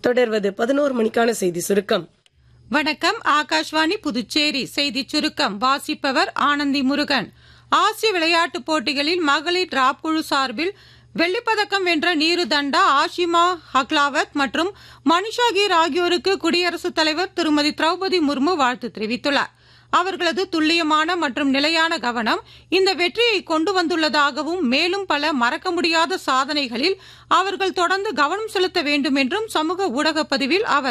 தொடர்வது பதினோரு மணிக்கான செய்தி சுருக்கம் வணக்கம் ஆகாஷ்வாணி புதுச்சேரி செய்திச் சுருக்கம் வாசிப்பவர் ஆனந்தி முருகன் ஆசிய விளையாட்டுப் போட்டிகளில் மகளிர் டிராப் குழு சார்பில் வெள்ளிப்பதக்கம் வென்ற நீரு தண்டா ஆஷிமா ஹக்லாவத் மற்றும் மனிஷா கீர் ஆகியோருக்கு குடியரசுத் தலைவர் திருமதி திரௌபதி முர்மு வாழ்த்து தெரிவித்துள்ளார் அவர்களது துல்லியமான மற்றும் நிலையான கவனம் இந்த வெற்றியை கொண்டு வந்துள்ளதாகவும் மேலும் பல மறக்க முடியாத சாதனைகளில் அவர்கள் தொடர்ந்து கவனம் செலுத்த வேண்டும் என்றும் சமூக ஊடக பதிவில் அவர்